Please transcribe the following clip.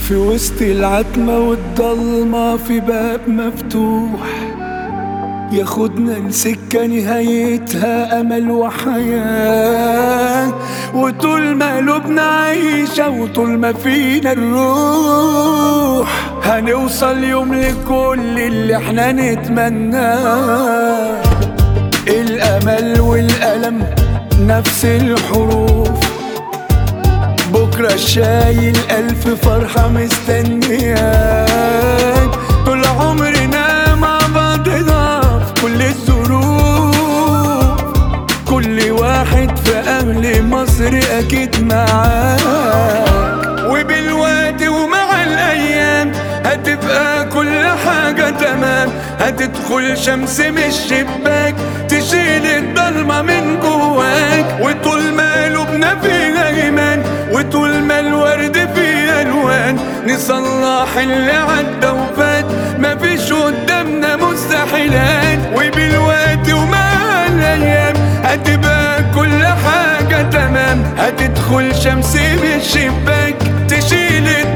في وسط العتمة والضلمة في باب مفتوح ياخدنا لسكة نهايتها أمل وحياة وطول ما قلوبنا عايشة وطول ما فينا الروح هنوصل يوم لكل اللي احنا نتمناه الأمل والألم نفس الحروف بكرة شايل ألف فرحة مستنياك طول عمرنا مع بعضنا في كل الظروف كل واحد في أهل مصر أكيد معاك وبالوقت ومع الأيام هتبقى كل حاجة تمام هتدخل شمس من الشباك تشيل الضلمة من جواك وطول ما قلوبنا فيها إيمان وطول ما الورد فيه ألوان نصلح اللي عدى وفات مفيش قدامنا مستحيلات وبالوقت ومع الأيام هتبقى كل حاجة تمام هتدخل شمس من الشباك تشيل الضلمة